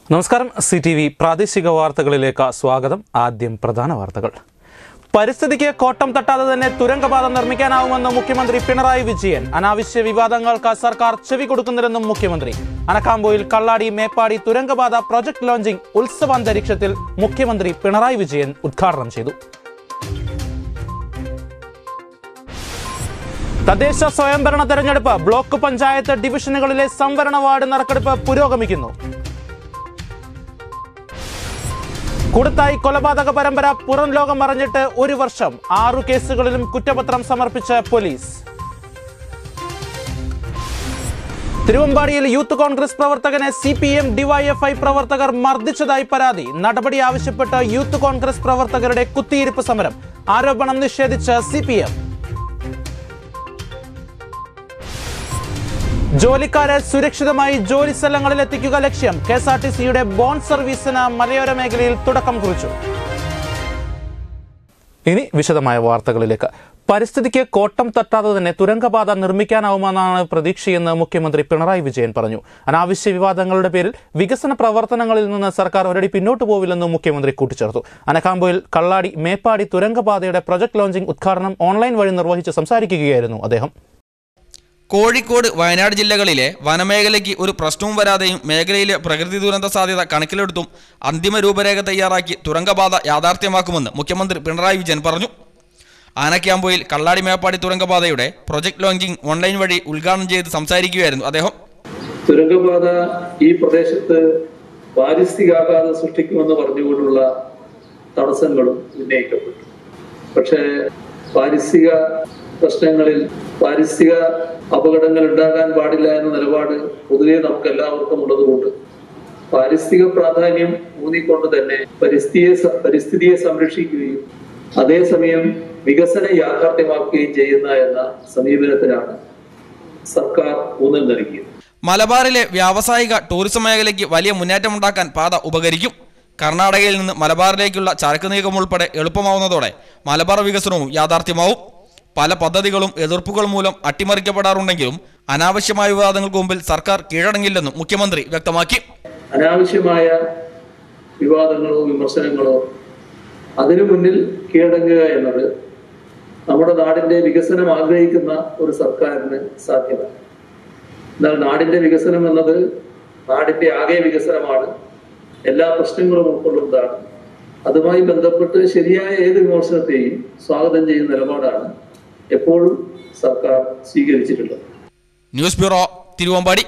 നമസ്കാരം C T V പ്രാദേശിക വാർത്തകളിലേക്ക് സ്വാഗതം ആദ്യം പ്രധാന വാർത്തകൾ പരിസ്ഥിതിക്ക് കോട്ടം തട്ടാതെ തന്നെ തുരങ്കപാത നിർമ്മിക്കാനാവുമെന്ന് മുഖ്യമന്ത്രി പിണറായി വിജയൻ അനാവശ്യ വിവാദങ്ങൾക്ക് സർക്കാർ ചെവി കൊടുക്കുന്നില്ലെന്നും മുഖ്യമന്ത്രി അനക്കാമ്പോയിൽ കള്ളാടി മേപ്പാടി തുരങ്കപാത പ്രൊജക്ട് ലോഞ്ചിംഗ് ഉത്സവാന്തരീക്ഷത്തിൽ മുഖ്യമന്ത്രി പിണറായി വിജയൻ ഉദ്ഘാടനം ചെയ്തു തദ്ദേശ സ്വയംഭരണ തെരഞ്ഞെടുപ്പ് ബ്ലോക്ക് പഞ്ചായത്ത് ഡിവിഷനുകളിലെ സംവരണ വാർഡ് നറുക്കെടുപ്പ് പുരോഗമിക്കുന്നു കൂടത്തായി കൊലപാതക പരമ്പര പുറം ലോകം അറിഞ്ഞിട്ട് ഒരു വർഷം ആറു കേസുകളിലും കുറ്റപത്രം സമർപ്പിച്ച പോലീസ് തിരുവമ്പാടിയിൽ യൂത്ത് കോൺഗ്രസ് പ്രവർത്തകനെ സി പി എം ഡിവൈഎഫ്ഐ പ്രവർത്തകർ മർദ്ദിച്ചതായി പരാതി നടപടി ആവശ്യപ്പെട്ട് യൂത്ത് കോൺഗ്രസ് പ്രവർത്തകരുടെ കുത്തിയിരിപ്പ് സമരം ആരോപണം നിഷേധിച്ച് സി പി എം ജോലിക്കാരെ സുരക്ഷിതമായി ജോലി സ്ഥലങ്ങളിൽ എത്തിക്കുക ലക്ഷ്യം കെ എസ് ആർ ടി സിയുടെ ബോൺ സർവീസിന് മലയോര മേഖലയിൽ തുടക്കം കുറിച്ചു ഇനി വിശദമായ വാർത്തകളിലേക്ക് പരിസ്ഥിതിക്ക് കോട്ടം തട്ടാതെ തന്നെ തുരങ്കപാത നിർമ്മിക്കാനാവുമെന്നാണ് പ്രതീക്ഷയെന്ന് മുഖ്യമന്ത്രി പിണറായി വിജയൻ പറഞ്ഞു അനാവശ്യ വിവാദങ്ങളുടെ പേരിൽ വികസന പ്രവർത്തനങ്ങളിൽ നിന്ന് സർക്കാർ ഒരടി പിന്നോട്ട് പോവില്ലെന്നും മുഖ്യമന്ത്രി കൂട്ടിച്ചേർത്തു അനക്കാമ്പോയിൽ കള്ളാടി മേപ്പാടി തുരങ്കപാതയുടെ പ്രൊജക്ട് ലോഞ്ചിംഗ് ഉദ്ഘാടനം ഓൺലൈൻ വഴി നിർവഹിച്ച് സംസാരിക്കുകയായിരുന്നു അദ്ദേഹം കോഴിക്കോട് വയനാട് ജില്ലകളിലെ വനമേഖലയ്ക്ക് ഒരു പ്രശ്നവും വരാതെയും മേഖലയിലെ പ്രകൃതി ദുരന്ത സാധ്യത കണക്കിലെടുത്തും അന്തിമ രൂപരേഖ തയ്യാറാക്കി തുരങ്കപാത യാഥാർത്ഥ്യമാക്കുമെന്ന് മുഖ്യമന്ത്രി പിണറായി വിജയൻ പറഞ്ഞു ആനക്യാമ്പോയിൽ കള്ളാടി മേപ്പാടി തുരങ്കപാതയുടെ പ്രൊജക്ട് ലോഞ്ചിംഗ് ഓൺലൈൻ വഴി ഉദ്ഘാടനം ചെയ്ത് സംസാരിക്കുകയായിരുന്നു അദ്ദേഹം തുരങ്കപാത ഈ പ്രദേശത്ത് പാരിസ്ഥിതികാഘാതം സൃഷ്ടിക്കുമെന്ന് പറഞ്ഞുകൊണ്ടുള്ള തടസ്സങ്ങളും ഉന്നയിക്കപ്പെട്ടു പക്ഷേ പാരിസ്ഥിതിക പ്രശ്നങ്ങളിൽ പാരിസ്ഥിതിക അപകടങ്ങൾ ഉണ്ടാകാൻ പാടില്ല എന്ന നിലപാട് പൊതുവെ നമുക്ക് എല്ലാവർക്കും ഉള്ളതുകൊണ്ട് പാരിസ്ഥിതിക പ്രാധാന്യം ഊന്നിക്കൊണ്ട് തന്നെ പരിസ്ഥിതിയെ സ- പരിസ്ഥിതിയെ സംരക്ഷിക്കുകയും അതേസമയം വികസനം യാഥാർത്ഥ്യമാക്കുകയും ചെയ്യുന്ന എന്ന സമീപനത്തിലാണ് സർക്കാർ ഊന്നൽ നൽകിയത് മലബാറിലെ വ്യാവസായിക ടൂറിസം മേഖലയ്ക്ക് വലിയ മുന്നേറ്റമുണ്ടാക്കാൻ പാത ഉപകരിക്കും കർണാടകയിൽ നിന്ന് മലബാറിലേക്കുള്ള ചരക്ക് നീക്കം ഉൾപ്പെടെ എളുപ്പമാവുന്നതോടെ മലബാർ വികസനവും യാഥാർത്ഥ്യമാവും പല പദ്ധതികളും എതിർപ്പുകൾ മൂലം അട്ടിമറിക്കപ്പെടാറുണ്ടെങ്കിലും അനാവശ്യമായ വിവാദങ്ങൾക്ക് മുമ്പിൽ സർക്കാർ കീഴടങ്ങില്ലെന്നും മുഖ്യമന്ത്രി വ്യക്തമാക്കി അനാവശ്യമായ വിവാദങ്ങളോ വിമർശനങ്ങളോ അതിനു മുന്നിൽ കീഴടങ്ങുക എന്നത് നമ്മുടെ നാടിന്റെ വികസനം ആഗ്രഹിക്കുന്ന ഒരു സർക്കാരിന് സാധ്യമല്ല എന്നാൽ നാടിന്റെ വികസനം എന്നത് നാടിന്റെ ആകെ വികസനമാണ് എല്ലാ പ്രശ്നങ്ങളും ഉൾക്കൊള്ളുന്നതാണ് അതുമായി ബന്ധപ്പെട്ട് ശരിയായ ഏത് വിമർശനത്തെയും സ്വാഗതം ചെയ്യുന്ന നിലപാടാണ് എപ്പോഴും സർക്കാർ സ്വീകരിച്ചിട്ടുള്ളത് ന്യൂസ് ബ്യൂറോ തിരുവമ്പാടി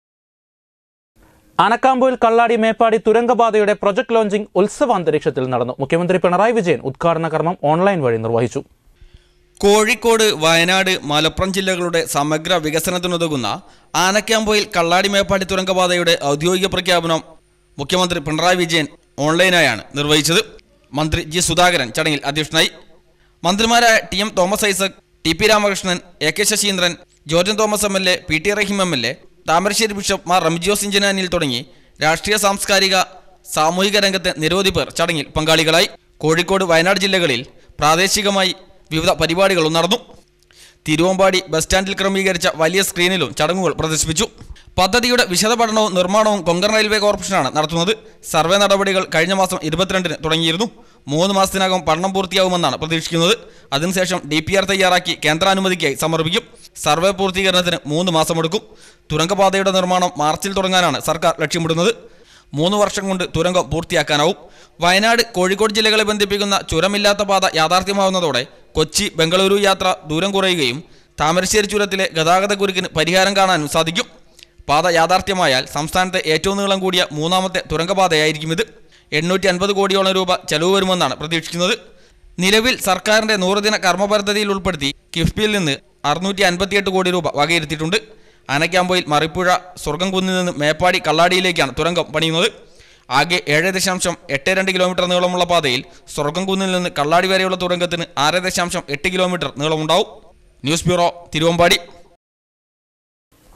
അനക്കാമ്പോയിൽ കള്ളാടി മേപ്പാടി തുരങ്കപാതയുടെ പ്രൊജക്ട് ലോഞ്ചിംഗ് ഉത്സവാന്തരീക്ഷത്തിൽ നടന്നു മുഖ്യമന്ത്രി പിണറായി വിജയൻ ഉദ്ഘാടന കർമ്മം ഓൺലൈൻ വഴി നിർവഹിച്ചു കോഴിക്കോട് വയനാട് മലപ്പുറം ജില്ലകളുടെ സമഗ്ര വികസനത്തിനുതകുന്ന ആനക്കാമ്പോയിൽ കള്ളാടി മേപ്പാടി തുരങ്കപാതയുടെ ഔദ്യോഗിക പ്രഖ്യാപനം മുഖ്യമന്ത്രി പിണറായി വിജയൻ ഓൺലൈനായാണ് നിർവഹിച്ചത് മന്ത്രി ജി സുധാകരൻ ചടങ്ങിൽ അധ്യക്ഷനായി മന്ത്രിമാരായ T M Thomas Isaac T P Ramakrishnan A K Saseendran George Thomas M L A P T Rahim M L A Thamarassery bishop Mar Remigiose Inchananiyil തുടങ്ങി രാഷ്ട്രീയ സാംസ്കാരിക സാമൂഹിക രംഗത്തെ നിരവധി പേർ ചടങ്ങിൽ പങ്കാളികളായി കോഴിക്കോട് വയനാട് ജില്ലകളിൽ പ്രാദേശികമായി വിവിധ പരിപാടികളും നടന്നു തിരുവമ്പാടി ബസ് സ്റ്റാൻഡിൽ ക്രമീകരിച്ച വലിയ സ്ക്രീനിലും ചടങ്ങുകൾ പ്രദർശിപ്പിച്ചു പദ്ധതിയുടെ വിശദ പഠനവും നിർമ്മാണവും കൊങ്കൺ റെയിൽവേ കോർപ്പറേഷനാണ് നടത്തുന്നത് സർവേ നടപടികൾ കഴിഞ്ഞ മാസം ഇരുപത്തിരണ്ടിന് തുടങ്ങിയിരുന്നു മൂന്ന് മാസത്തിനകം പഠനം പൂർത്തിയാകുമെന്നാണ് പ്രതീക്ഷിക്കുന്നത് അതിനുശേഷം ഡി പി ആർ തയ്യാറാക്കി കേന്ദ്രാനുമതിക്കായി സമർപ്പിക്കും സർവേ പൂർത്തീകരണത്തിന് മൂന്ന് മാസമെടുക്കും തുരങ്കപാതയുടെ നിർമ്മാണം മാർച്ചിൽ തുടങ്ങാനാണ് സർക്കാർ ലക്ഷ്യമിടുന്നത് മൂന്ന് വർഷം കൊണ്ട് തുരങ്കം പൂർത്തിയാക്കാനാവും വയനാട് കോഴിക്കോട് ജില്ലകളെ ബന്ധിപ്പിക്കുന്ന ചുരമില്ലാത്ത പാത യാഥാർത്ഥ്യമാവുന്നതോടെ കൊച്ചി ബംഗളൂരു യാത്ര ദൂരം കുറയുകയും താമരശ്ശേരി ചുരത്തിലെ ഗതാഗത കുരുക്കിന് പരിഹാരം കാണാനും സാധിക്കും പാത യാഥാർത്ഥ്യമായാൽ സംസ്ഥാനത്തെ ഏറ്റവും നീളം കൂടിയ മൂന്നാമത്തെ തുരങ്കപാതയായിരിക്കും ഇത് എണ്ണൂറ്റി അൻപത് കോടിയോളം രൂപ ചെലവ് വരുമെന്നാണ് പ്രതീക്ഷിക്കുന്നത് നിലവിൽ സർക്കാരിന്റെ നൂറുദിന കർമ്മ പദ്ധതിയിൽ ഉൾപ്പെടുത്തി കിഫ്ബിയിൽ നിന്ന് അറുന്നൂറ്റി അൻപത്തിയെട്ട് കോടി രൂപ വകയിരുത്തിയിട്ടുണ്ട് അനക്കാമ്പോയിൽ മറിപ്പുഴ സ്വർഗംകുന്നിൽ നിന്ന് മേപ്പാടി കള്ളാടിയിലേക്കാണ് തുരങ്കം പണിയുന്നത് ആകെ ഏഴ് ദശാംശം എട്ട് രണ്ട് കിലോമീറ്റർ നീളമുള്ള പാതയിൽ സ്വർഗംകുന്നിൽ നിന്ന് കള്ളാടി വരെയുള്ള തുരങ്കത്തിന് ആറ് ദശാംശം എട്ട് കിലോമീറ്റർ നീളമുണ്ടാവും ന്യൂസ് ബ്യൂറോ തിരുവമ്പാടി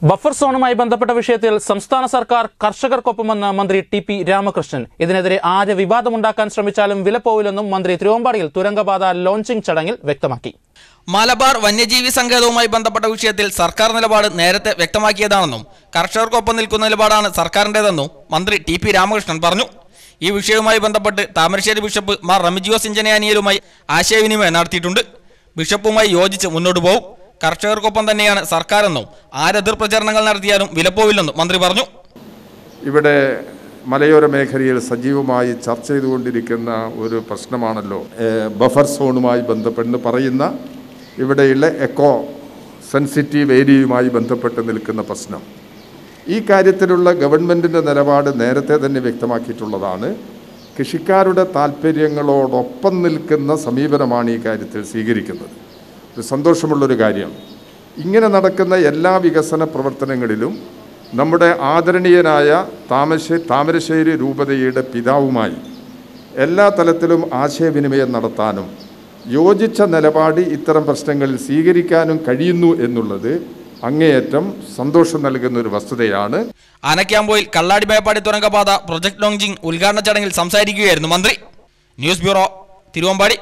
ബഫർ സോണുമായി ബന്ധപ്പെട്ട വിഷയത്തിൽ സംസ്ഥാന സർക്കാർ കർഷകർക്കൊപ്പമെന്ന് മന്ത്രി ടി പി രാമകൃഷ്ണൻ ഇതിനെതിരെ ആര് വിവാദമുണ്ടാക്കാൻ ശ്രമിച്ചാലും വിലപ്പോവില്ലെന്നും മന്ത്രി തിരുവമ്പാടിയിൽ തുരങ്കപാത ലോഞ്ചിംഗ് ചടങ്ങിൽ വ്യക്തമാക്കി മലബാർ വന്യജീവി സങ്കേതവുമായി ബന്ധപ്പെട്ട വിഷയത്തിൽ സർക്കാർ നിലപാട് നേരത്തെ വ്യക്തമാക്കിയതാണെന്നും കർഷകർക്കൊപ്പം നിൽക്കുന്ന നിലപാടാണ് സർക്കാരിൻ്റെതെന്നും മന്ത്രി ടി പി രാമകൃഷ്ണൻ പറഞ്ഞു ഈ വിഷയവുമായി ബന്ധപ്പെട്ട് താമരശ്ശേരി ബിഷപ്പ് മാർ റമിജിയോസ് ഇഞ്ചനിയാനിയലുമായി ആശയവിനിമയം നടത്തിയിട്ടുണ്ട് ബിഷപ്പുമായി യോജിച്ച് മുന്നോട്ട് പോകും കർഷകർക്കൊപ്പം തന്നെയാണ് സർക്കാരെന്നും ആരെതിർ പ്രചരണങ്ങൾ നടത്തിയാലും വിലപ്പോവില്ലെന്നും മന്ത്രി പറഞ്ഞു ഇവിടെ മലയോര മേഖലയിൽ സജീവമായി ചർച്ച ചെയ്തുകൊണ്ടിരിക്കുന്ന ഒരു പ്രശ്നമാണല്ലോ ഏഹ്, ബഫർ സോണുമായി ബന്ധപ്പെട്ട് പറയുന്ന ഇവിടെയുള്ള എക്കോ സെൻസിറ്റീവ് ഏരിയയുമായി ബന്ധപ്പെട്ട് നിൽക്കുന്ന പ്രശ്നം ഈ കാര്യത്തിലുള്ള ഗവൺമെൻറ്റിൻ്റെ നിലപാട് നേരത്തെ തന്നെ വ്യക്തമാക്കിയിട്ടുള്ളതാണ് കൃഷിക്കാരുടെ താല്പര്യങ്ങളോടൊപ്പം നിൽക്കുന്ന സമീപനമാണ് ഈ കാര്യത്തിൽ സ്വീകരിക്കുന്നത് ഒരു സന്തോഷമുള്ളൊരു കാര്യം ഇങ്ങനെ നടക്കുന്ന എല്ലാ വികസന പ്രവർത്തനങ്ങളിലും നമ്മുടെ ആദരണീയനായ താമശ്ശേ താമരശ്ശേരി രൂപതയുടെ പിതാവുമായി എല്ലാ തലത്തിലും ആശയവിനിമയം നടത്താനും യോജിച്ച നിലപാട് ഇത്തരം പ്രശ്നങ്ങളിൽ സ്വീകരിക്കാനും കഴിയുന്നു എന്നുള്ളത് അങ്ങേയറ്റം സന്തോഷം നൽകുന്ന ഒരു വസ്തുതയാണ് ആനക്കാമ്പോയിൽ കള്ളാടി മേപ്പാടി തുരങ്കപാത പ്രൊജക്ട് ലോഞ്ചിങ് ഉദ്ഘാടന ചടങ്ങിൽ സംസാരിക്കുകയായിരുന്നു മന്ത്രി ന്യൂസ് ബ്യൂറോ തിരുവമ്പാടി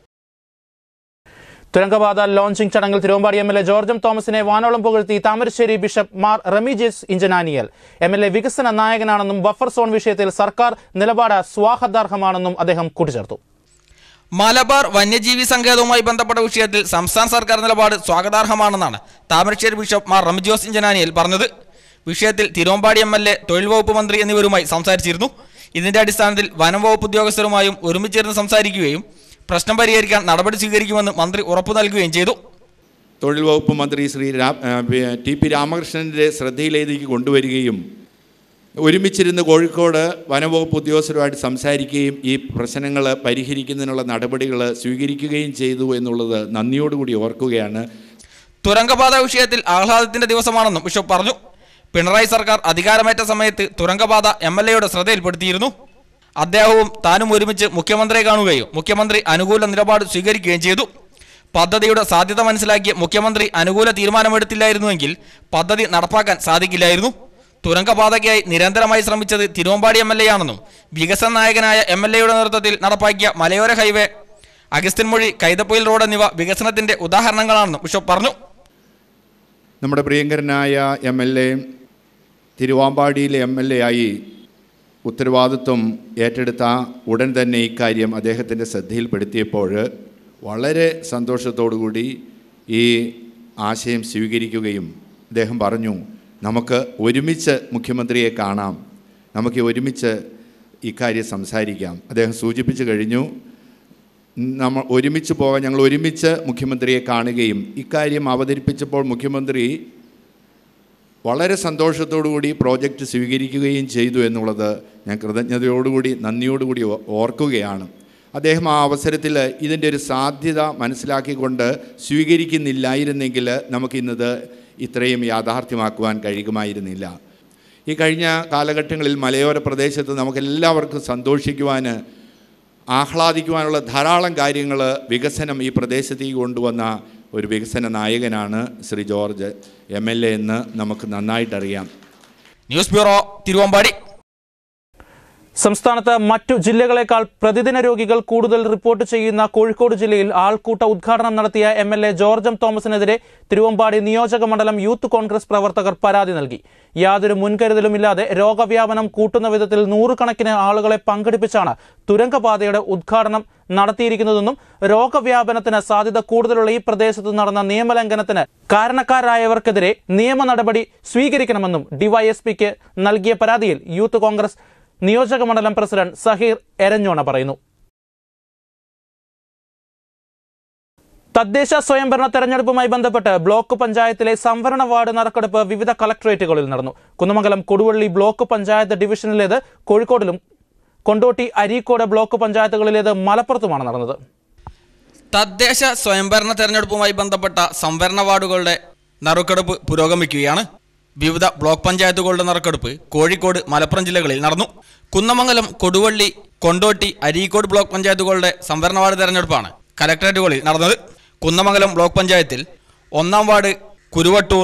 തുരങ്കപാത ലോഞ്ചിംഗ് ചടങ്ങിൽ Thiruvambadi M L A George തോമസിനെ വാനോളം പുകഴ്ത്തി Thamarassery bishop Mar Remigiose Inchananiyil M L A വികസന നായകനാണെന്നും ബഫർ സോൺ വിഷയത്തിൽ സർക്കാർ നിലപാട് സ്വാഗതാർഹമാണെന്നും അദ്ദേഹം കൂട്ടിച്ചേർത്തു മലബാർ വന്യജീവി സങ്കേതവുമായി ബന്ധപ്പെട്ട വിഷയത്തിൽ സംസ്ഥാന സർക്കാർ നിലപാട് സ്വാഗതാർഹമാണെന്നാണ് താമരശ്ശേരി ബിഷപ്പ് മാർ റംജോസ് ഇഞ്ചനാനിയൽ പറഞ്ഞത് വിഷയത്തിൽ തിരുവമ്പാടി എം എൽ എ തൊഴിൽ വകുപ്പ് മന്ത്രി എന്നിവരുമായി സംസാരിച്ചിരുന്നു ഇതിന്റെ അടിസ്ഥാനത്തിൽ വനം വകുപ്പ് ഉദ്യോഗസ്ഥരുമായും ഒരുമിച്ചിരുന്ന് സംസാരിക്കുകയും പ്രശ്നം പരിഹരിക്കാൻ നടപടി സ്വീകരിക്കുമെന്ന് മന്ത്രി ഉറപ്പു നൽകുകയും ചെയ്തു തൊഴിൽ വകുപ്പ് മന്ത്രി ശ്രീ രാ ആ, പി- ടി പി രാമകൃഷ്ണൻ്റെ ശ്രദ്ധയിലേക്ക് കൊണ്ടുവരികയും ഒരുമിച്ചിരുന്ന് കോഴിക്കോട് വനവകുപ്പ് ഉദ്യോഗസ്ഥരുമായിട്ട് സംസാരിക്കുകയും ഈ പ്രശ്നങ്ങൾ പരിഹരിക്കുന്നതിനുള്ള നടപടികൾ സ്വീകരിക്കുകയും ചെയ്തു എന്നുള്ളത് നന്ദിയോടുകൂടി ഓർക്കുകയാണ് തുരങ്കപാത വിഷയത്തിൽ ആഹ്ലാദത്തിന്റെ ദിവസമാണെന്നും ബിഷപ്പ് പറഞ്ഞു പിണറായി സർക്കാർ അധികാരമേറ്റ സമയത്ത് തുരങ്കപാത എം എൽ എയുടെ ശ്രദ്ധയിൽപ്പെടുത്തിയിരുന്നു അദ്ദേഹവും താനും ഒരുമിച്ച് മുഖ്യമന്ത്രിയെ കാണുകയും മുഖ്യമന്ത്രി അനുകൂല നിലപാട് സ്വീകരിക്കുകയും ചെയ്തു പദ്ധതിയുടെ സാധ്യത മനസ്സിലാക്കിയ മുഖ്യമന്ത്രി അനുകൂല തീരുമാനമെടുത്തില്ലായിരുന്നുവെങ്കിൽ പദ്ധതി നടപ്പാക്കാൻ സാധിക്കില്ലായിരുന്നു തുരങ്കപാതയ്ക്കായി നിരന്തരമായി ശ്രമിച്ചത് തിരുവമ്പാടി എം എൽ എ ആണെന്നും വികസന നായകനായ എം എൽ എയുടെ നേതൃത്വത്തിൽ നടപ്പാക്കിയ മലയോര ഹൈവേ അഗസ്ത്യൻമൊഴി കൈതപ്പൊയിൽ റോഡ് എന്നിവ വികസനത്തിന്റെ ഉദാഹരണങ്ങളാണെന്നും ബിഷപ്പ് പറഞ്ഞു നമ്മുടെ പ്രിയങ്കരനായ എം എൽ എ തിരുവാമ്പാടിയിലെ എം എൽ എ ആയി ഉത്തരവാദിത്വം ഏറ്റെടുത്ത ഉടൻ തന്നെ ഇക്കാര്യം അദ്ദേഹത്തിൻ്റെ ശ്രദ്ധയിൽപ്പെടുത്തിയപ്പോൾ വളരെ സന്തോഷത്തോടുകൂടി ഈ ആശയം സ്വീകരിക്കുകയും അദ്ദേഹം പറഞ്ഞു നമുക്ക് ഒരുമിച്ച് മുഖ്യമന്ത്രിയെ കാണാം നമുക്ക് ഒരുമിച്ച് ഇക്കാര്യം സംസാരിക്കാം അദ്ദേഹം സൂചിപ്പിച്ചു കഴിഞ്ഞു നമ്മൾ ഒരുമിച്ച് പോകാൻ ഞങ്ങൾ ഒരുമിച്ച് മുഖ്യമന്ത്രിയെ കാണുകയും ഇക്കാര്യം അവതരിപ്പിച്ചപ്പോൾ മുഖ്യമന്ത്രി വളരെ സന്തോഷത്തോടുകൂടി പ്രോജക്റ്റ് സ്വീകരിക്കുകയും ചെയ്തു എന്നുള്ളത് ഞാൻ കൃതജ്ഞതയോടുകൂടി നന്ദിയോടുകൂടി ഓ- ഓർക്കുകയാണ് അദ്ദേഹം ആ അവസരത്തിൽ ഇതിൻ്റെ ഒരു സാധ്യത മനസ്സിലാക്കിക്കൊണ്ട് സ്വീകരിക്കുന്നില്ലായിരുന്നെങ്കിൽ നമുക്കിന്നത് ഇത്രയും യാഥാർത്ഥ്യമാക്കുവാൻ കഴിയുമായിരുന്നില്ല ഈ കഴിഞ്ഞ കാലഘട്ടങ്ങളിൽ മലയോര പ്രദേശത്ത് നമുക്കെല്ലാവർക്കും സന്തോഷിക്കുവാൻ ആഹ്ലാദിക്കുവാനുള്ള ധാരാളം കാര്യങ്ങൾ വികസനം ഈ പ്രദേശത്തേക്ക് കൊണ്ടുവന്ന ഒരു വികസന നായകനാണ് Shri George M L A എന്ന് നമുക്ക് നന്നായിട്ടറിയാം ന്യൂസ് ബ്യൂറോ തിരുവമ്പാടി സംസ്ഥാനത്ത് മറ്റു ജില്ലകളെക്കാൾ പ്രതിദിന രോഗികൾ കൂടുതൽ റിപ്പോർട്ട് ചെയ്യുന്ന കോഴിക്കോട് ജില്ലയിൽ ആൾക്കൂട്ട ഉദ്ഘാടനം നടത്തിയ എം എൽ എ ജോർജം തോമസിനെതിരെ തിരുവമ്പാടി നിയോജക മണ്ഡലം യൂത്ത് കോൺഗ്രസ് പ്രവർത്തകർ പരാതി നൽകി യാതൊരു മുൻകരുതലുമില്ലാതെ രോഗവ്യാപനം കൂട്ടുന്ന വിധത്തിൽ നൂറുകണക്കിന് ആളുകളെ പങ്കെടുപ്പിച്ചാണ് തുരങ്കപാതയുടെ ഉദ്ഘാടനം നടത്തിയിരിക്കുന്നതെന്നും രോഗവ്യാപനത്തിന് സാധ്യത കൂടുതലുള്ള ഈ പ്രദേശത്ത് നടന്ന നിയമലംഘനത്തിന് കാരണക്കാരായവർക്കെതിരെ നിയമ നടപടി സ്വീകരിക്കണമെന്നും ഡിവൈഎസ്പിക്ക് നൽകിയ പരാതിയിൽ യൂത്ത് കോൺഗ്രസ് നിയോജക മണ്ഡലം പ്രസിഡന്റ് സഹീർ എരഞ്ഞോണ പറയുന്നു തദ്ദേശ സ്വയംഭരണ തെരഞ്ഞെടുപ്പുമായി ബന്ധപ്പെട്ട് ബ്ലോക്ക് പഞ്ചായത്തിലെ സംവരണ വാർഡ് നറുക്കെടുപ്പ് വിവിധ കളക്ടറേറ്റുകളിൽ നടന്നു കുന്നമംഗലം കൊടുവള്ളി ബ്ലോക്ക് പഞ്ചായത്ത് ഡിവിഷനിലേത് കോഴിക്കോടിലും കൊണ്ടോട്ടി അരീക്കോട് ബ്ലോക്ക് പഞ്ചായത്തുകളിലേത് മലപ്പുറത്തുമാണ് നടന്നത് തദ്ദേശ സ്വയംഭരണ തെരഞ്ഞെടുപ്പുമായി ബന്ധപ്പെട്ട സംവരണ വാർഡുകളുടെ നറുക്കെടുപ്പ് പുരോഗമിക്കുകയാണ് വിവിധ ബ്ലോക്ക് പഞ്ചായത്തുകളുടെ നറുക്കെടുപ്പ് കോഴിക്കോട് മലപ്പുറം ജില്ലകളിൽ നടന്നു കുന്നമംഗലം കൊടുവള്ളി കൊണ്ടോട്ടി അരീക്കോട് ബ്ലോക്ക് പഞ്ചായത്തുകളുടെ സംവരണ വാർഡ് തെരഞ്ഞെടുപ്പാണ് കലക്ടറേറ്റുകളിൽ നടന്നത് കുന്നമംഗലം ബ്ലോക്ക് പഞ്ചായത്തിൽ ഒന്നാം വാർഡ് കുരുവട്ടൂർ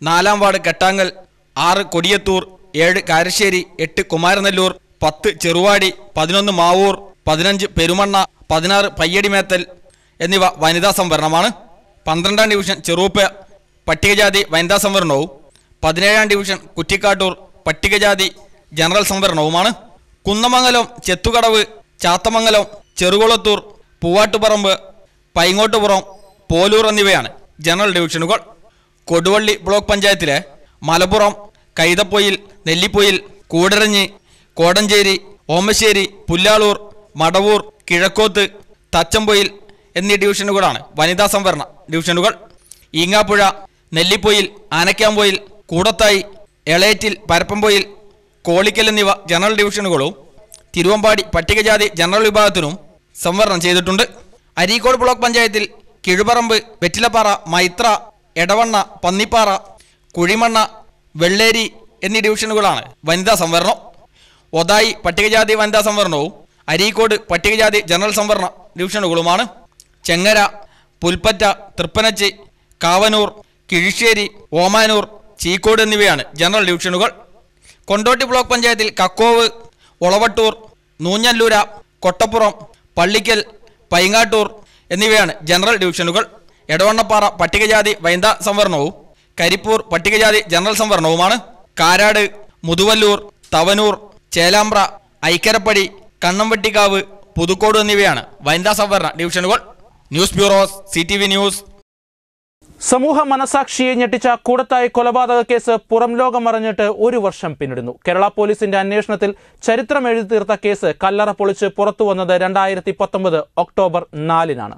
നാലാം വാർഡ് കെട്ടാങ്ങൽ ആറ് കൊടിയത്തൂർ ഏഴ് കാരശ്ശേരി എട്ട് കുമാരനെല്ലൂർ പത്ത് ചെറുവാടി പതിനൊന്ന് മാവൂർ പതിനഞ്ച് പെരുമണ്ണ പതിനാറ് പയ്യടിമേത്തൽ എന്നിവ വനിതാ സംവരണമാണ് പന്ത്രണ്ടാം ഡിവിഷൻ ചെറുപ്പ പട്ടികജാതി വനിതാ സംവരണവും പതിനേഴാം ഡിവിഷൻ കുറ്റിക്കാട്ടൂർ പട്ടികജാതി ജനറൽ സംവരണവുമാണ് കുന്നമംഗലം ചെത്തുകടവ് ചാത്തമംഗലം ചെറുകുളത്തൂർ പൂവാട്ടുപറമ്പ് പൈങ്ങോട്ടുപുറം പോലൂർ എന്നിവയാണ് ജനറൽ ഡിവിഷനുകൾ കൊടുവള്ളി ബ്ലോക്ക് പഞ്ചായത്തിലെ മലപ്പുറം കൈതപ്പൊയിൽ നെല്ലിപ്പൊയിൽ കൂടരഞ്ഞി കോടഞ്ചേരി ഓമശ്ശേരി പുല്ലാളൂർ മടവൂർ കിഴക്കോത്ത് തച്ചമ്പൊയിൽ എന്നീ ഡിവിഷനുകളാണ് വനിതാ സംവരണ ഡിവിഷനുകൾ ഈങ്ങാപ്പുഴ നെല്ലിപ്പൊയിൽ ആനക്കാമ്പൊയിൽ കൂടത്തായി എളേറ്റിൽ പരപ്പമ്പൊയിൽ കോളിക്കൽ എന്നിവ ജനറൽ ഡിവിഷനുകളും തിരുവമ്പാടി പട്ടികജാതി ജനറൽ വിഭാഗത്തിനും സംവരണം ചെയ്തിട്ടുണ്ട് അരീക്കോട് ബ്ലോക്ക് പഞ്ചായത്തിൽ കിഴുപറമ്പ് വെറ്റിലപ്പാറ മൈത്ര എടവണ്ണ പന്നിപ്പാറ കുഴിമണ്ണ വെള്ളേരി എന്നീ ഡിവിഷനുകളാണ് വനിതാ സംവരണം ഒതായി പട്ടികജാതി വനിതാ സംവരണവും അരീക്കോട് പട്ടികജാതി ജനറൽ സംവരണ ഡിവിഷനുകളുമാണ് ചെങ്ങര പുൽപ്പറ്റ തൃപ്പനച്ചി കാവനൂർ കിഴിശ്ശേരി ഓമാനൂർ ചീക്കോട് എന്നിവയാണ് ജനറൽ ഡിവിഷനുകൾ കൊണ്ടോട്ടി ബ്ലോക്ക് പഞ്ചായത്തിൽ കക്കോവ് ഒളവട്ടൂർ നൂഞ്ഞല്ലൂര കൊട്ടപ്പുറം പള്ളിക്കൽ പൈങ്ങാട്ടൂർ എന്നിവയാണ് ജനറൽ ഡിവിഷനുകൾ എടവണ്ണപ്പാറ പട്ടികജാതി വനിതാ സംവരണവും കരിപ്പൂർ പട്ടികജാതി ജനറൽ സംവരണവുമാണ് കാരാട് മുതുവല്ലൂർ തവനൂർ ചേലാമ്പ്ര ഐക്കരപ്പടി കണ്ണംവെട്ടിക്കാവ് പുതുക്കോട് എന്നിവയാണ് വനിതാ സംവരണ ഡിവിഷനുകൾ ന്യൂസ് ബ്യൂറോ സി ന്യൂസ് സമൂഹ മനസാക്ഷിയെ ഞെട്ടിച്ച കൂടത്തായി കൊലപാതക കേസ് പുറം ലോകം അറിഞ്ഞിട്ട് ഒരു വർഷം പിന്നിടുന്നു കേരള പോലീസിന്റെ അന്വേഷണത്തിൽ ചരിത്രം എഴുതി തീർത്ത കേസ് കല്ലറ പൊളിച്ച് പുറത്തു വന്നത് രണ്ടായിരത്തി പത്തൊമ്പത് ഒക്ടോബർ നാലിനാണ്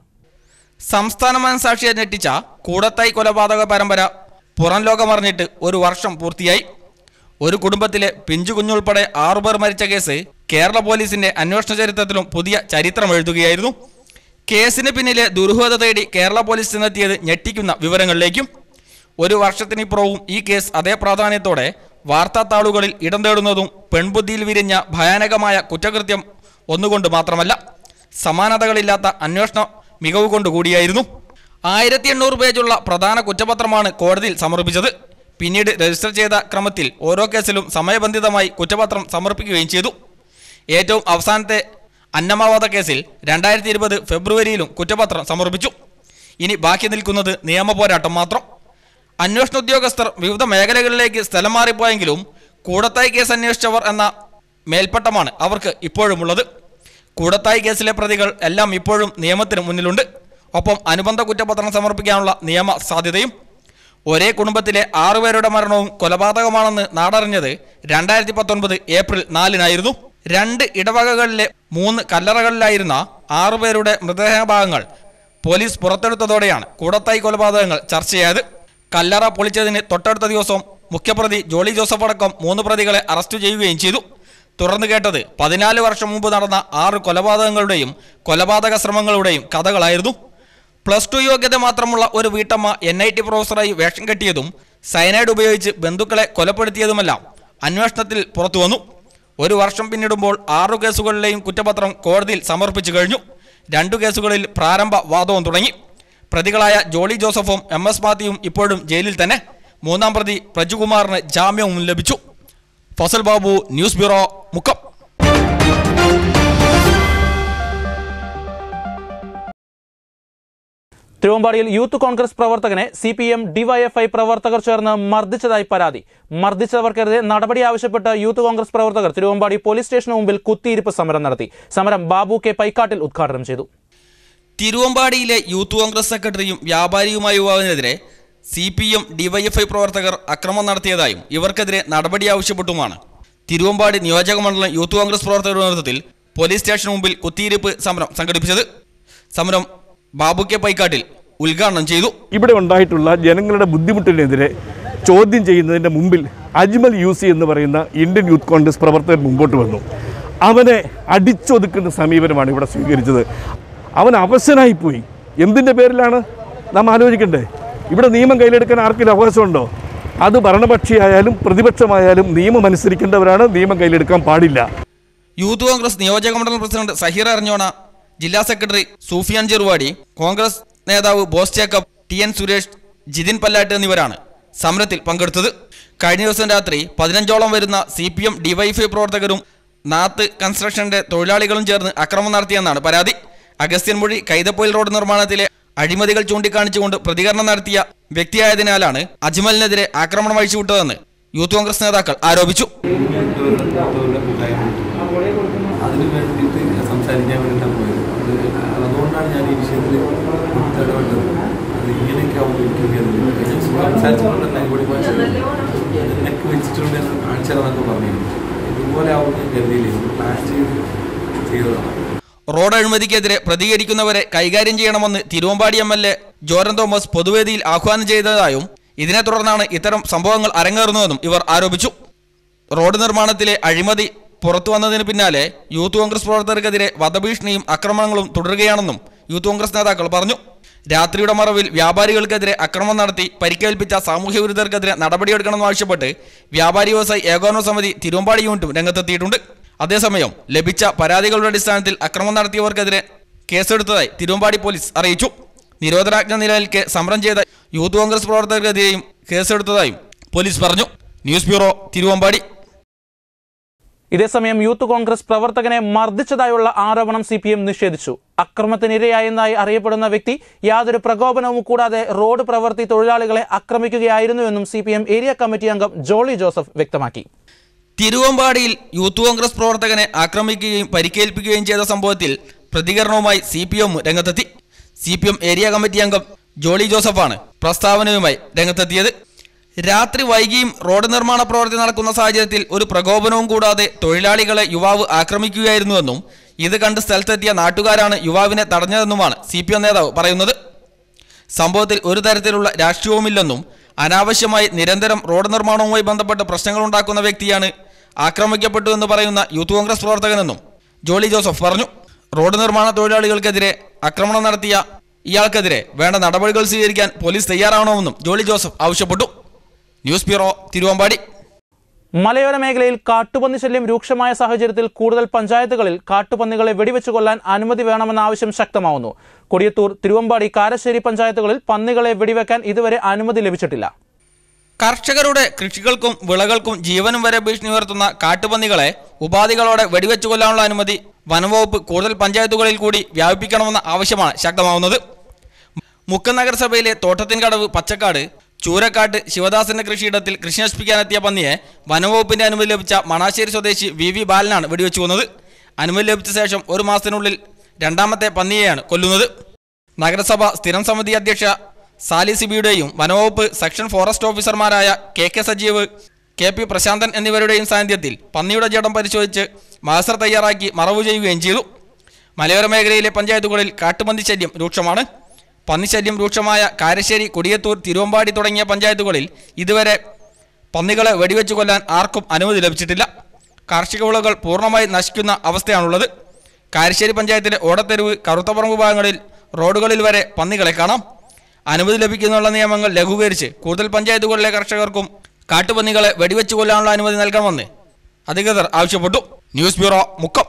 സംസ്ഥാന മനസാക്ഷിയെ ഞെട്ടിച്ച കൂടത്തായി കൊലപാതക പരമ്പര പുറം ലോകമറിഞ്ഞിട്ട് ഒരു വർഷം പൂർത്തിയായി ഒരു കുടുംബത്തിലെ പിഞ്ചു കുഞ്ഞുൾപ്പെടെ ആറുപേർ മരിച്ച കേസ് കേരള പോലീസിന്റെ അന്വേഷണ ചരിത്രത്തിലും പുതിയ ചരിത്രം എഴുതുകയായിരുന്നു കേസിന് പിന്നിലെ ദുരൂഹത തേടി കേരള പോലീസ് ചെന്നെത്തിയത് ഞെട്ടിക്കുന്ന വിവരങ്ങളിലേക്കും ഒരു വർഷത്തിനിപ്പുറവും ഈ കേസ് അതേ പ്രാധാന്യത്തോടെ വാർത്താ താളുകളിൽ ഇടം തേടുന്നതും പെൺബുദ്ധിയിൽ വിരിഞ്ഞ ഭയാനകമായ കുറ്റകൃത്യം ഒന്നുകൊണ്ട് മാത്രമല്ല സമാനതകളില്ലാത്ത അന്വേഷണ മികവ് കൊണ്ടുകൂടിയായിരുന്നു ആയിരത്തി എണ്ണൂറ് പേജുള്ള പ്രധാന കുറ്റപത്രമാണ് കോടതിയിൽ സമർപ്പിച്ചത് പിന്നീട് രജിസ്റ്റർ ചെയ്ത ക്രമത്തിൽ ഓരോ കേസിലും സമയബന്ധിതമായി കുറ്റപത്രം സമർപ്പിക്കുകയും ചെയ്തു ഏറ്റവും അവസാനത്തെ അന്നമാവാദ കേസിൽ രണ്ടായിരത്തി ഇരുപത് ഫെബ്രുവരിയിലും കുറ്റപത്രം സമർപ്പിച്ചു ഇനി ബാക്കി നിൽക്കുന്നത് നിയമ പോരാട്ടം മാത്രം അന്വേഷണ ഉദ്യോഗസ്ഥർ വിവിധ മേഖലകളിലേക്ക് സ്ഥലം മാറിപ്പോയെങ്കിലും കൂടത്തായി കേസ് അന്വേഷിച്ചവർ എന്ന മേൽപ്പട്ടമാണ് അവർക്ക് ഇപ്പോഴുമുള്ളത് കൂടത്തായി കേസിലെ പ്രതികൾ എല്ലാം ഇപ്പോഴും നിയമത്തിന് മുന്നിലുണ്ട് ഒപ്പം അനുബന്ധ കുറ്റപത്രം സമർപ്പിക്കാനുള്ള നിയമ സാധ്യതയും ഒരേ കുടുംബത്തിലെ ആറുപേരുടെ മരണവും കൊലപാതകമാണെന്ന് നാടറിഞ്ഞത് രണ്ടായിരത്തി പത്തൊൻപത് ഏപ്രിൽ നാലിനായിരുന്നു രണ്ട് ഇടവകകളിലെ മൂന്ന് കല്ലറകളിലായിരുന്ന ആറുപേരുടെ മൃതദേഹഭാഗങ്ങൾ പോലീസ് പുറത്തെടുത്തതോടെയാണ് കൂടത്തായി കൊലപാതകങ്ങൾ ചർച്ചയായത് കല്ലറ പൊളിച്ചതിന് തൊട്ടടുത്ത ദിവസം മുഖ്യപ്രതി ജോളി ജോസഫ് അടക്കം മൂന്ന് പ്രതികളെ അറസ്റ്റ് ചെയ്യുകയും ചെയ്തു തുടർന്ന് കേട്ടത് പതിനാല് വർഷം മുമ്പ് നടന്ന ആറ് കൊലപാതകങ്ങളുടെയും കൊലപാതക ശ്രമങ്ങളുടെയും കഥകളായിരുന്നു പ്ലസ് ടു യോഗ്യത മാത്രമുള്ള ഒരു വീട്ടമ്മ എൻ ഐ ടി പ്രൊഫസറായി വേഷം കെട്ടിയതും സയനൈഡ് ഉപയോഗിച്ച് ബന്ധുക്കളെ കൊലപ്പെടുത്തിയതുമെല്ലാം അന്വേഷണത്തിൽ പുറത്തു വന്നു ഒരു വർഷം പിന്നിടുമ്പോൾ ആറു കേസുകളിലെയും കുറ്റപത്രം കോടതിയിൽ സമർപ്പിച്ചു കഴിഞ്ഞു രണ്ടു കേസുകളിൽ പ്രാരംഭ വാദവും തുടങ്ങി പ്രതികളായ ജോളി ജോസഫും എം എസ് മാത്യുവും ഇപ്പോഴും ജയിലിൽ തന്നെ മൂന്നാം പ്രതി പ്രജുകുമാറിന് ജാമ്യവും ലഭിച്ചു ഫസൽ ബാബു ന്യൂസ് ബ്യൂറോ മുക്കം തിരുവമ്പാടിയിൽ യൂത്ത് കോൺഗ്രസ് പ്രവർത്തകനെ സി പി എം ഡിവൈഎഫ്ഐ പ്രവർത്തകർ ചേർന്ന് മർദ്ദിച്ചതായി പരാതി മർദ്ദിച്ചവർക്കെതിരെ നടപടി ആവശ്യപ്പെട്ട് യൂത്ത് കോൺഗ്രസ് പ്രവർത്തകർ തിരുവമ്പാടി പോലീസ് സ്റ്റേഷന് മുമ്പിൽ കുത്തിയിരിപ്പ് സമരം നടത്തി സമരം ബാബു കെ പൈക്കാട്ടിൽ ഉദ്ഘാടനം ചെയ്തു തിരുവമ്പാടിയിലെ യൂത്ത് കോൺഗ്രസ് സെക്രട്ടറിയും വ്യാപാരിയുമായ യുവാവിനെതിരെ സി പി എം ഡിവൈഎഫ്ഐ പ്രവർത്തകർ അക്രമം നടത്തിയതായും ഇവർക്കെതിരെ നടപടി ആവശ്യപ്പെട്ടുമാണ് തിരുവമ്പാടി നിയോജക മണ്ഡലം യൂത്ത് കോൺഗ്രസ് പ്രവർത്തകരുടെ നേതൃത്വത്തിൽ പോലീസ് സ്റ്റേഷന് മുമ്പിൽ കുത്തിയിരിപ്പ് സമരം സംഘടിപ്പിച്ചത് സമരം ബാബു കെ പൈക്കാട്ടിൽ ഉദ്ഘാടനം ചെയ്തു ഇവിടെ ഉണ്ടായിട്ടുള്ള ജനങ്ങളുടെ ബുദ്ധിമുട്ടിനെതിരെ ചോദ്യം ചെയ്യുന്നതിൻ്റെ മുമ്പിൽ അജ്മൽ യൂസി എന്ന് പറയുന്ന ഇന്ത്യൻ യൂത്ത് കോൺഗ്രസ് പ്രവർത്തകർ മുമ്പോട്ട് വന്നു അവനെ അടിച്ചൊതുക്കുന്ന സമീപനമാണ് ഇവിടെ സ്വീകരിച്ചത് അവൻ അവശനായിപ്പോയി എന്തിൻ്റെ പേരിലാണ് നാം ആലോചിക്കണ്ടേ ഇവിടെ നിയമം കയ്യിലെടുക്കാൻ ആർക്കെങ്കിലും അവകാശമുണ്ടോ അത് ഭരണപക്ഷിയായാലും പ്രതിപക്ഷമായാലും നിയമം അനുസരിക്കേണ്ടവരാണ് നിയമം കയ്യിലെടുക്കാൻ പാടില്ല യൂത്ത് കോൺഗ്രസ് നിയോജക മണ്ഡലം പ്രസിഡന്റ് സഹീർ അറിഞ്ഞോണ ജില്ലാ സെക്രട്ടറി സൂഫിയാൻ ചെറുവാടി കോൺഗ്രസ് നേതാവ് ബോസ് ജേക്കബ് ടി എൻ സുരേഷ് ജിതിൻ പല്ലാട്ട് എന്നിവരാണ് സമരത്തിൽ പങ്കെടുത്തത് കഴിഞ്ഞ ദിവസം രാത്രി പതിനഞ്ചോളം വരുന്ന സി പി എം ഡിവൈഫൈ പ്രവർത്തകരും നാത്ത് കൺസ്ട്രക്ഷന്റെ തൊഴിലാളികളും ചേർന്ന് അക്രമം നടത്തിയെന്നാണ് പരാതി അഗസ്ത്യൻമൊഴി കൈതപ്പൊയിൽ റോഡ് നിർമ്മാണത്തിലെ അഴിമതികൾ ചൂണ്ടിക്കാണിച്ചുകൊണ്ട് പ്രതികരണം നടത്തിയ വ്യക്തിയായതിനാലാണ് അജ്മലിനെതിരെ ആക്രമണം അഴിച്ചുവിട്ടതെന്ന് യൂത്ത് കോൺഗ്രസ് നേതാക്കൾ ആരോപിച്ചു അതിന് വേണ്ടിയിട്ട് സംസാരിക്കാൻ വേണ്ടിയിട്ടാണ് പോയത് അത് അതുകൊണ്ടാണ് ഞാൻ ഈ വിഷയത്തിൽ ഇടപെട്ടത് അത് ഇങ്ങനെയൊക്കെ ആവുമ്പോൾ എനിക്ക് ഞാൻ സംസാരിച്ചുകൊണ്ടല്ല ഇവിടെ നെക്ക് വെച്ചിട്ടുണ്ട് എന്ന് കാണിച്ചതെന്നൊക്കെ പറഞ്ഞിരുന്നു ഇതുപോലെ ആവുമ്പോൾ ഞാൻ കരുതിയില്ല ഇത് പ്ലാൻ ചെയ്ത് ചെയ്തതാണ് റോഡ് അഴിമതിക്കെതിരെ പ്രതികരിക്കുന്നവരെ കൈകാര്യം ചെയ്യണമെന്ന് Thiruvambadi M L A George Thomas പൊതുവേദിയിൽ ആഹ്വാനം ചെയ്തതായും ഇതിനെ തുടർന്നാണ് ഇത്തരം സംഭവങ്ങൾ അരങ്ങേറുന്നതെന്നും ഇവർ ആരോപിച്ചു റോഡ് നിർമ്മാണത്തിലെ അഴിമതി പുറത്തു വന്നതിന് പിന്നാലെ യൂത്ത് കോൺഗ്രസ് പ്രവർത്തകർക്കെതിരെ വധഭീഷണിയും ആക്രമണങ്ങളും തുടരുകയാണെന്നും യൂത്ത് കോൺഗ്രസ് നേതാക്കൾ പറഞ്ഞു രാത്രിയുടെ മറവിൽ വ്യാപാരികൾക്കെതിരെ അക്രമം നടത്തി പരിക്കേൽപ്പിച്ച സാമൂഹ്യ വിരുദ്ധർക്കെതിരെ നടപടിയെടുക്കണമെന്ന് ആവശ്യപ്പെട്ട് വ്യാപാരി വ്യവസായി ഏകോപന സമിതി തിരുവമ്പാടി യൂണിറ്റും രംഗത്തെത്തിയിട്ടുണ്ട് അതേസമയം ലഭിച്ച പരാതികളുടെ അടിസ്ഥാനത്തിൽ അക്രമം നടത്തിയവർക്കെതിരെ കേസെടുത്തതായി തിരുവമ്പാടി പോലീസ് അറിയിച്ചു നിരോധനാജ്ഞ നിലനിൽക്കെ സമരം ചെയ്ത യൂത്ത് കോൺഗ്രസ് പ്രവർത്തകർക്കെതിരെയും കേസെടുത്തതായും പോലീസ് പറഞ്ഞു ന്യൂസ് ബ്യൂറോ തിരുവമ്പാടി ഇതേസമയം യൂത്ത് കോൺഗ്രസ് പ്രവർത്തകനെ മർദ്ദിച്ചതായുള്ള ആരോപണം സി പി എം നിഷേധിച്ചു അക്രമത്തിനിരയായെന്നായി അറിയപ്പെടുന്ന വ്യക്തി യാതൊരു പ്രകോപനവും കൂടാതെ റോഡ് പ്രവൃത്തി തൊഴിലാളികളെ ആക്രമിക്കുകയായിരുന്നുവെന്നും C P M area committee അംഗം ജോളി ജോസഫ് വ്യക്തമാക്കി തിരുവമ്പാടിയിൽ യൂത്ത് കോൺഗ്രസ് പ്രവർത്തകനെ ആക്രമിക്കുകയും പരിക്കേൽപ്പിക്കുകയും ചെയ്ത സംഭവത്തിൽ പ്രതികരണവുമായി സി പി എം രംഗത്തെത്തി C P M area committee അംഗം ജോളി ജോസഫാണ് പ്രസ്താവനയുമായി രംഗത്തെത്തിയത് രാത്രി വൈകിയും റോഡ് നിർമ്മാണ പ്രവൃത്തി നടക്കുന്ന സാഹചര്യത്തിൽ ഒരു പ്രകോപനവും കൂടാതെ തൊഴിലാളികളെ യുവാവ് ആക്രമിക്കുകയായിരുന്നുവെന്നും ഇത് കണ്ട് സ്ഥലത്തെത്തിയ നാട്ടുകാരാണ് യുവാവിനെ തടഞ്ഞതെന്നുമാണ് സി പി എം നേതാവ് പറയുന്നത് സംഭവത്തിൽ ഒരു തരത്തിലുള്ള രാഷ്ട്രീയവുമില്ലെന്നും അനാവശ്യമായി നിരന്തരം റോഡ് നിർമ്മാണവുമായി ബന്ധപ്പെട്ട് പ്രശ്നങ്ങളുണ്ടാക്കുന്ന വ്യക്തിയാണ് ആക്രമിക്കപ്പെട്ടു എന്ന് പറയുന്ന യൂത്ത് കോൺഗ്രസ് പ്രവർത്തകനെന്നും ജോളി ജോസഫ് പറഞ്ഞു റോഡ് നിർമ്മാണ തൊഴിലാളികൾക്കെതിരെ ആക്രമണം നടത്തിയ ഇയാൾക്കെതിരെ വേണ്ട നടപടികൾ സ്വീകരിക്കാൻ പോലീസ് തയ്യാറാവണമെന്നും ജോളി ജോസഫ് ആവശ്യപ്പെട്ടു ന്യൂസ് ബ്യൂറോ തിരുവമ്പാടി മലയോര മേഖലയിൽ കാട്ടുപന്നി ശല്യം രൂക്ഷമായ സാഹചര്യത്തിൽ കൂടുതൽ പഞ്ചായത്തുകളിൽ കാട്ടുപന്നികളെ വെടിവെച്ച് കൊല്ലാൻ അനുമതി വേണമെന്ന ആവശ്യം ശക്തമാവുന്നു കൊടിയത്തൂർ തിരുവമ്പാടി കാരശ്ശേരി പഞ്ചായത്തുകളിൽ പന്നികളെ വെടിവെക്കാൻ ഇതുവരെ അനുമതി ലഭിച്ചിട്ടില്ല കർഷകരുടെ കൃഷികൾക്കും വിളകൾക്കും ജീവനും വരെ ഭീഷണി ഉയർത്തുന്ന കാട്ടുപന്നികളെ ഉപാധികളോടെ വെടിവെച്ചു കൊല്ലാനുള്ള അനുമതി വനംവകുപ്പ് കൂടുതൽ പഞ്ചായത്തുകളിൽ കൂടി വ്യാപിപ്പിക്കണമെന്ന ആവശ്യമാണ് ശക്തമാവുന്നത് മുക്കം നഗരസഭയിലെ തോട്ടത്തിൻകടവ് പച്ചക്കാട് ചൂരക്കാട്ട് ശിവദാസന്റെ കൃഷിയിടത്തിൽ കൃഷി നശിപ്പിക്കാനെത്തിയ പന്നിയെ വനംവകുപ്പിന്റെ അനുമതി ലഭിച്ച മണാശ്ശേരി സ്വദേശി വി വി ബാലനാണ് വെടിവെച്ചു കൊന്നത് അനുമതി ലഭിച്ച ശേഷം ഒരു മാസത്തിനുള്ളിൽ രണ്ടാമത്തെ പന്നിയെയാണ് കൊല്ലുന്നത് നഗരസഭ സ്ഥിരം സമിതി അധ്യക്ഷ സാലി സിബിയുടെയും വനവകുപ്പ് സെക്ഷൻ ഫോറസ്റ്റ് ഓഫീസർമാരായ K K Sajeev K P Prasanthan എന്നിവരുടെയും സാന്നിധ്യത്തിൽ പന്നിയുടെ ജഡം പരിശോധിച്ച് മാസ്റ്റർ തയ്യാറാക്കി മറവു ചെയ്യുകയും ചെയ്തു മലയോര മേഖലയിലെ പഞ്ചായത്തുകളിൽ കാട്ടുപന്നി ശല്യം രൂക്ഷമാണ് പന്നിശല്യം രൂക്ഷമായ കാരശ്ശേരി കൊടിയത്തൂർ തിരുവമ്പാടി തുടങ്ങിയ പഞ്ചായത്തുകളിൽ ഇതുവരെ പന്നികളെ വെടിവെച്ചു കൊല്ലാൻ ആർക്കും അനുമതി ലഭിച്ചിട്ടില്ല കാർഷിക വിളകൾ പൂർണ്ണമായി നശിക്കുന്ന അവസ്ഥയാണുള്ളത് കാരശ്ശേരി പഞ്ചായത്തിലെ ഓടത്തെരുവ് കറുത്തപ്പറമ്പ് ഭാഗങ്ങളിൽ റോഡുകളിൽ വരെ പന്നികളെ കാണാം അനുമതി ലഭിക്കുന്നുള്ള നിയമങ്ങൾ ലഘൂകരിച്ച് കൂടുതൽ പഞ്ചായത്തുകളിലെ കർഷകർക്കും കാട്ടുപന്നികളെ വെടിവെച്ചു കൊല്ലാനുള്ള അനുമതി നൽകണമെന്ന് അധികൃതർ ആവശ്യപ്പെട്ടു ന്യൂസ് ബ്യൂറോ മുക്കം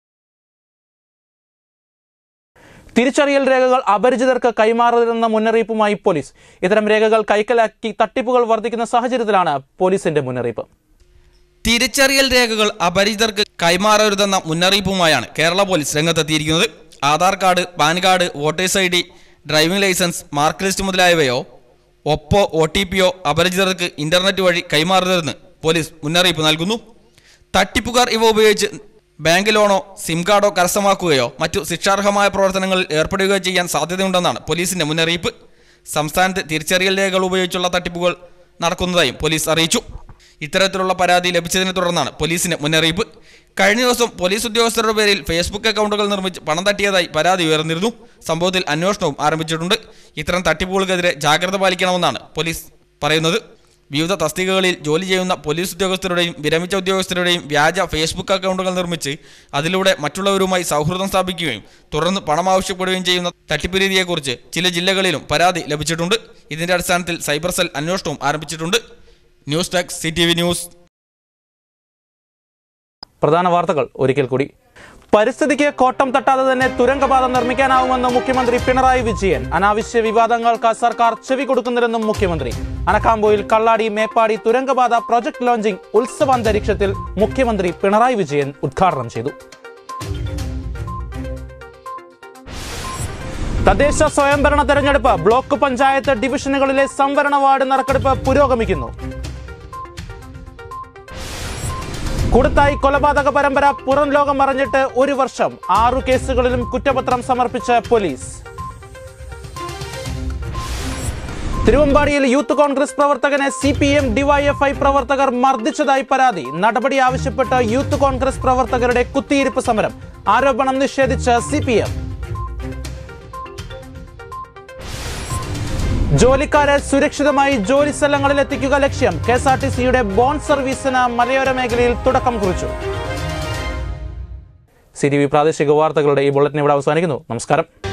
തിരിച്ചറിയൽ രേഖകൾ അപരിചിതർക്ക് കൈമാറരുതെന്ന മുന്നറിയിപ്പുമായി പോലീസ് ഇത്തരം രേഖകൾ കൈക്കലാക്കി തട്ടിപ്പുകൾ വർദ്ധിക്കുന്ന സാഹചര്യത്തിലാണ് പോലീസിന്റെ മുന്നറിയിപ്പ് തിരിച്ചറിയൽ രേഖകൾ അപരിചിതർക്ക് കൈമാറരുതെന്ന മുന്നറിയിപ്പുമായാണ് കേരള പോലീസ് രംഗത്തെത്തിയിരിക്കുന്നത് Aadhaar card PAN card voters I D driving licence mark list മുതലായവയോ ഒപ്പോ ഒ ടി പിയോ അപരിചിതർക്ക് ഇന്റർനെറ്റ് വഴി കൈമാറരുതെന്ന് പോലീസ് മുന്നറിയിപ്പ് നൽകുന്നു തട്ടിപ്പുകാർ ഇവ ഉപയോഗിച്ച് ബാങ്ക് ലോണോ സിം കാർഡോ കരസ്ഥമാക്കുകയോ മറ്റു ശിക്ഷാർഹമായ പ്രവർത്തനങ്ങളിൽ ഏർപ്പെടുകയോ ചെയ്യാൻ സാധ്യതയുണ്ടെന്നാണ് പോലീസിന്റെ മുന്നറിയിപ്പ് സംസ്ഥാനത്ത് തിരിച്ചറിയൽ രേഖകൾ ഉപയോഗിച്ചുള്ള തട്ടിപ്പുകൾ നടക്കുന്നതായും പോലീസ് അറിയിച്ചു ഇത്തരത്തിലുള്ള പരാതി ലഭിച്ചതിനെ തുടർന്നാണ് പോലീസിന്റെ മുന്നറിയിപ്പ് കഴിഞ്ഞ ദിവസം പോലീസ് ഉദ്യോഗസ്ഥരുടെ പേരിൽ ഫേസ്ബുക്ക് അക്കൗണ്ടുകൾ നിർമ്മിച്ച് പണം തട്ടിയതായി പരാതി ഉയർന്നിരുന്നു സംഭവത്തിൽ അന്വേഷണവും ആരംഭിച്ചിട്ടുണ്ട് ഇത്തരം തട്ടിപ്പുകൾക്കെതിരെ ജാഗ്രത പാലിക്കണമെന്നാണ് പോലീസ് പറയുന്നത് വിവിധ തസ്തികകളിൽ ജോലി ചെയ്യുന്ന പോലീസ് ഉദ്യോഗസ്ഥരുടെയും വിരമിച്ച ഉദ്യോഗസ്ഥരുടെയും വ്യാജ ഫേസ്ബുക്ക് അക്കൗണ്ടുകൾ നിർമ്മിച്ച് അതിലൂടെ മറ്റുള്ളവരുമായി സൗഹൃദം സ്ഥാപിക്കുകയും തുടർന്ന് പണം ആവശ്യപ്പെടുകയും ചെയ്യുന്ന തട്ടിപ്പ് രീതിയെക്കുറിച്ച് ചില ജില്ലകളിലും പരാതി ലഭിച്ചിട്ടുണ്ട് ഇതിന്റെ അടിസ്ഥാനത്തിൽ സൈബർ സെൽ അന്വേഷണവും ആരംഭിച്ചിട്ടുണ്ട് ന്യൂസ് ഡെസ്ക് സി ന്യൂസ് പ്രധാന വാർത്തകൾ ഒരിക്കൽ കൂടി പരിസ്ഥിതിക്ക് കോട്ടം തട്ടാതെ തന്നെ തുരങ്കപാത നിർമ്മിക്കാനാവുമെന്ന് മുഖ്യമന്ത്രി പിണറായി വിജയൻ അനാവശ്യ വിവാദങ്ങൾക്ക് സർക്കാർ ചെവി കൊടുക്കുന്നില്ലെന്നും മുഖ്യമന്ത്രി അനക്കാമ്പോയിൽ കള്ളാടി മേപ്പാടി തുരങ്കപാത പ്രൊജക്ട് ലോഞ്ചിംഗ് ഉത്സവാന്തരീക്ഷത്തിൽ മുഖ്യമന്ത്രി പിണറായി വിജയൻ ഉദ്ഘാടനം ചെയ്തു തദ്ദേശ സ്വയംഭരണ തെരഞ്ഞെടുപ്പ് ബ്ലോക്ക് പഞ്ചായത്ത് ഡിവിഷനുകളിലെ സംവരണ വാർഡ് നറുക്കെടുപ്പ് പുരോഗമിക്കുന്നു കൂടത്തായി കൊലപാതക പരമ്പര പുറം ലോകം അറിഞ്ഞിട്ട് ഒരു വർഷം ആറു കേസുകളിലും കുറ്റപത്രം സമർപ്പിച്ച പോലീസ് തിരുവമ്പാടിയിൽ യൂത്ത് കോൺഗ്രസ് പ്രവർത്തകനെ സി പി എം ഡിവൈഎഫ്ഐ പ്രവർത്തകർ മർദ്ദിച്ചതായി പരാതി നടപടി ആവശ്യപ്പെട്ട് യൂത്ത് കോൺഗ്രസ് പ്രവർത്തകരുടെ കുത്തിയിരിപ്പ് സമരം ആരോപണം നിഷേധിച്ച് സി പി എം ജോലിക്കാരെ സുരക്ഷിതമായി ജോലി സ്ഥലങ്ങളിൽ എത്തിക്കുക ലക്ഷ്യം കെ എസ് ആർ ടി സിയുടെ ബോൺ സർവീസിന് മലയോര മേഖലയിൽ തുടക്കം കുറിച്ചു സി ടി വി പ്രാദേശിക വാർത്തകളുടെ ഈ ബുള്ളറ്റിൻ ഇവിടെ അവസാനിക്കുന്നു നമസ്കാരം